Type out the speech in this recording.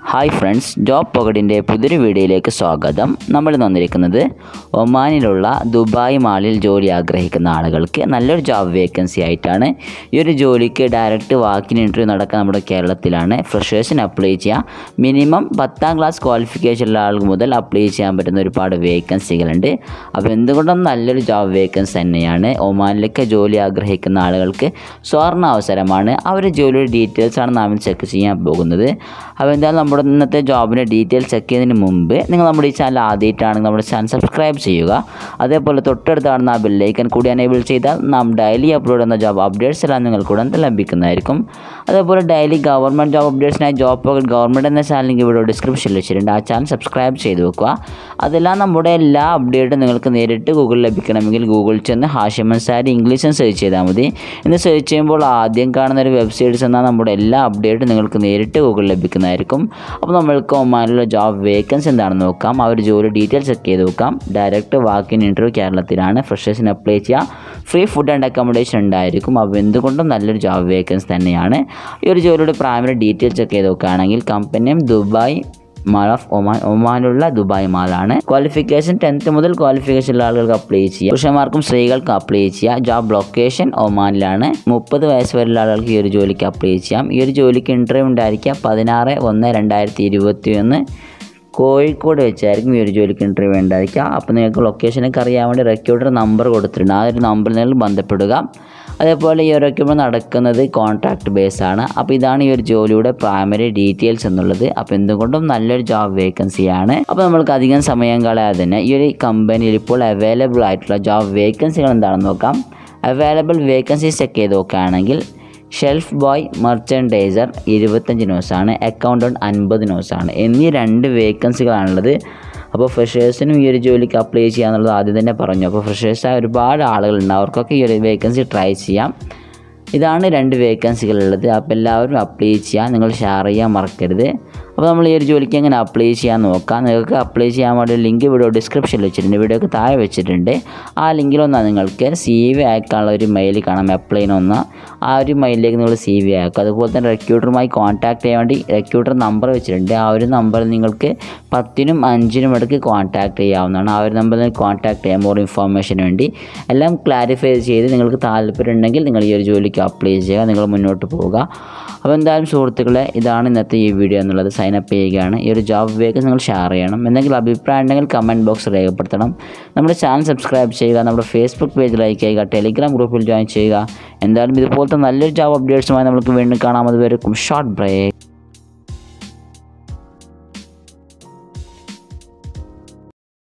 hi friends job പോക്കറ്റിൻ്റെ പുതിയൊരു വീഡിയോയിലേക്ക് സ്വാഗതം നമ്മൾ ഇന്ന് വന്നിരിക്കുന്നത് ഒമാനിലുള്ള ദുബായ് മാളിൽ ജോലി ആഗ്രഹിക്കുന്ന ആളുകൾക്ക് നല്ലൊരു ജോബ് വേക്കൻസി ആയിട്ടാണ് ഈ ഒരു ജോലിക്ക് ഡയറക്റ്റ് വാക്കിന് ഇൻ്റർവ്യൂ നടക്കുക നമ്മുടെ കേരളത്തിലാണ് ഫ്രഷേഴ്സിന് അപ്ലൈ ചെയ്യാം മിനിമം പത്താം ക്ലാസ് ക്വാളിഫിക്കേഷനുള്ള ആൾക്ക് മുതൽ അപ്ലൈ ചെയ്യാൻ പറ്റുന്ന ഒരുപാട് വേക്കൻസികളുണ്ട് അപ്പോൾ എന്തുകൊണ്ടും നല്ലൊരു ജോബ് വേക്കൻസി തന്നെയാണ് ഒമാനിലേക്ക് ജോലി ആഗ്രഹിക്കുന്ന ആളുകൾക്ക് സ്വർണ്ണ അവസരമാണ് ആ ഒരു ജോലിയുടെ ഡീറ്റെയിൽസ് ആണ് നാം ചെക്ക് ചെയ്യാൻ പോകുന്നത് അപ്പോൾ എന്തായാലും നമ്മുടെ ഇന്നത്തെ ജോബിൻ്റെ ഡീറ്റെയിൽസ് ചെക്ക് ചെയ്യുന്നതിന് മുമ്പ് നിങ്ങൾ നമ്മുടെ ഈ ചാനൽ ആദ്യമായിട്ടാണെങ്കിൽ നമ്മുടെ ചാനൽ സബ്സ്ക്രൈബ് ചെയ്യുക അതേപോലെ തൊട്ടടുത്ത് കാണുന്ന ആ ബെല്ലൈക്കൻ കൂടി എനേബിൾ ചെയ്താൽ നാം ഡെയിലി അപ്ലോഡ് ചെയ്യുന്ന ജോബ് അപ്ഡേറ്റ്സ് എല്ലാം നിങ്ങൾക്ക് ഉടൻ തന്നെ ലഭിക്കുന്നതായിരിക്കും അതേപോലെ ഡെയിലി ഗവൺമെൻറ് ജോബ് അപ്ഡേറ്റ്സിനായി ജോബ് പോക്കറ്റ് ഗവൺമെൻറ് എന്ന ചാനൽ ലിങ്ക് ഇവിടെ ഡിസ്ക്രിപ്ഷനിൽ വെച്ചിട്ടുണ്ട് ആ ചാനൽ സബ്സ്ക്രൈബ് ചെയ്ത് വെക്കുക അതെല്ലാം നമ്മുടെ എല്ലാ അപ്ഡേറ്റും നിങ്ങൾക്ക് നേരിട്ട് ഗൂഗിളിൽ ലഭിക്കണമെങ്കിൽ ഗൂഗിളിൽ ചെന്ന് ഹാഷിമൻ സാരി ഇംഗ്ലീഷും സെർച്ച് ചെയ്താൽ മതി ഇന്ന് സെർച്ച് ചെയ്യുമ്പോൾ ആദ്യം കാണുന്ന ഒരു വെബ്സൈറ്റ്സ് എന്നാൽ നമ്മുടെ എല്ലാ അപ്ഡേറ്റും നിങ്ങൾക്ക് നേരിട്ട് ഗൂഗിളിൽ ലഭിക്കുന്നതായിരിക്കും അപ്പോൾ നമ്മൾക്ക് ഒമാനിലുള്ള ജോബ് വേക്കൻസി എന്താണെന്ന് നോക്കാം ആ ഒരു ജോലി ഡീറ്റെയിൽസ് ചെക്ക് ചെയ്ത് നോക്കാം ഡയറക്റ്റ് വാക്കിൻ ഇൻ്റർവ്യൂ കേരളത്തിലാണ് ഫ്രഷേഴ്സിന് അപ്ലൈ ചെയ്യുക ഫ്രീ ഫുഡ് ആൻഡ് അക്കോമഡേഷൻ ഉണ്ടായിരിക്കും അപ്പോൾ എന്തുകൊണ്ടും നല്ലൊരു ജോബ് വേക്കൻസി തന്നെയാണ് ഈ ഒരു ജോലിയുടെ പ്രൈമറി ഡീറ്റെയിൽസ് ചെക്ക് ചെയ്ത് നോക്കുകയാണെങ്കിൽ കമ്പനിയും ദുബായ് മാൾ ഓഫ് ഒമാൻ ഒമാനുള്ള ദുബായ് മാളാണ് ക്വാളിഫിക്കേഷൻ ടെൻത്ത് മുതൽ ക്വാളിഫിക്കേഷൻ ഉള്ള ആളുകൾക്ക് അപ്ലൈ ചെയ്യാം പുരുഷന്മാർക്കും സ്ത്രീകൾക്കും അപ്ലൈ ചെയ്യാം ജോബ് ലൊക്കേഷൻ ഒമാനിലാണ് മുപ്പത് വയസ്സ് വരെയുള്ള ആളുകൾക്ക് ഈ ഒരു ജോലിക്ക് അപ്ലൈ ചെയ്യാം ഈ ഒരു ജോലിക്ക് ഇൻ്റർവ്യൂ ഉണ്ടായിരിക്കുക പതിനാറ് ഒന്ന് രണ്ടായിരത്തി ഇരുപത്തി ഒന്ന് കോഴിക്കോട് വെച്ചായിരിക്കും ഈ ഒരു ജോലിക്ക് ഇൻ്റർവ്യൂ ഉണ്ടായിരിക്കുക അപ്പോൾ നിങ്ങൾക്ക് ലൊക്കേഷനൊക്കെ അറിയാൻ വേണ്ടി റെക്യൂട്ടർ നമ്പർ കൊടുത്തിട്ടുണ്ട് ആ ഒരു നമ്പറിൽ നിങ്ങൾ ബന്ധപ്പെടുക അതേപോലെ ഈ ഒരു റെക്യൂട്ട്മെൻറ്റ് നടക്കുന്നത് കോൺട്രാക്ട് ബേസ് ആണ് അപ്പോൾ ഇതാണ് ഈ ഒരു ജോലിയുടെ പ്രൈമറി ഡീറ്റെയിൽസ് എന്നുള്ളത് അപ്പോൾ എന്തുകൊണ്ടും നല്ലൊരു ജോബ് വേക്കൻസിയാണ് അപ്പോൾ നമ്മൾക്ക് അധികം സമയം കളയാതെ തന്നെ ഈ ഒരു കമ്പനിയിൽ ഇപ്പോൾ അവൈലബിൾ ആയിട്ടുള്ള ജോബ് വേക്കൻസികൾ എന്താണെന്ന് നോക്കാം അവൈലബിൾ വേക്കൻസീസ് ചെക്ക് ചെയ്ത് നോക്കുകയാണെങ്കിൽ ഷെൽഫ് ബോയ് മെർച്ചൻഡൈസർ ഇരുപത്തഞ്ച് ന്യൂസാണ് അക്കൗണ്ടൻറ്റ് അൻപത് ന്യൂസാണ് എന്നീ രണ്ട് വേക്കൻസികളാണുള്ളത് അപ്പോൾ ഫ്രഷേഴ്സിനും ഈ ഒരു ജോലിക്ക് അപ്ലൈ ചെയ്യാന്നുള്ളത് ആദ്യം തന്നെ പറഞ്ഞു അപ്പോൾ ഫ്രഷേഴ്സായ ഒരുപാട് ആളുകളുണ്ട് അവർക്കൊക്കെ ഈ ഒരു വേക്കൻസി ട്രൈ ചെയ്യാം ഇതാണ് രണ്ട് വേക്കൻസികളുള്ളത് അപ്പോൾ എല്ലാവരും അപ്ലൈ ചെയ്യാൻ നിങ്ങൾ ഷെയർ ചെയ്യാൻ മറക്കരുത് അപ്പോൾ നമ്മൾ ഈ ഒരു ജോലിക്ക് എങ്ങനെ അപ്ലൈ ചെയ്യാൻ നോക്കാം നിങ്ങൾക്ക് അപ്ലൈ ചെയ്യാൻ വേണ്ടി ലിങ്ക് വീഡിയോ ഡിസ്ക്രിപ്ഷനിൽ വെച്ചിട്ടുണ്ട് വീഡിയോക്ക് താഴെ വെച്ചിട്ടുണ്ട് ആ ലിങ്കിലൊന്നാണ് നിങ്ങൾക്ക് സി വി അയക്കാനുള്ള ഒരു മെയിൽ കാണാം അപ്ലൈ ഒന്ന് ആ ഒരു മെയിലിലേക്ക് നിങ്ങൾ സി വി അയക്കുക അതുപോലെ തന്നെ റെക്യൂട്ടറുമായി കോൺടാക്ട് ചെയ്യാൻ വേണ്ടി റെക്യൂട്ടർ നമ്പർ വെച്ചിട്ടുണ്ട് ആ ഒരു നമ്പറിൽ നിങ്ങൾക്ക് പത്തിനും അഞ്ചിനും ഇടയ്ക്ക് കോൺടാക്ട് ചെയ്യാവുന്നതാണ് ആ ഒരു നമ്പറിൽ കോൺടാക്ട് ചെയ്യാൻ മോർ ഇൻഫോർമേഷന് വേണ്ടി എല്ലാം ക്ലാരിഫൈ ചെയ്ത് നിങ്ങൾക്ക് താല്പര്യം ഉണ്ടെങ്കിൽ നിങ്ങൾ ഈ ഒരു ജോലിക്ക് അപ്ലൈ ചെയ്യുക നിങ്ങൾ മുന്നോട്ട് പോവുക അപ്പോൾ എന്തായാലും സുഹൃത്തുക്കളെ ഇതാണ് ഇന്നത്തെ ഈ വീഡിയോ എന്നുള്ളത് സൈൻ അപ്പ് ചെയ്യുകയാണ് ഈ ഒരു ജോബ് വേക്കൻസി നിങ്ങൾ ഷെയർ ചെയ്യണം എന്തെങ്കിലും അഭിപ്രായം ഉണ്ടെങ്കിൽ കമൻറ്റ് ബോക്സ് രേഖപ്പെടുത്തണം നമ്മുടെ ചാനൽ സബ്സ്ക്രൈബ് ചെയ്യുക നമ്മുടെ ഫേസ്ബുക്ക് പേജ് ലൈക്ക് ചെയ്യുക ടെലിഗ്രാം ഗ്രൂപ്പിൽ ജോയിൻ ചെയ്യുക എന്തായാലും ഇതുപോലത്തെ നല്ലൊരു ജോബ് അപ്ഡേറ്റ്സുമായി നമുക്ക് വീണ്ടും കാണാം അതുവരെ ഷോർട്ട് ബ്രേക്ക്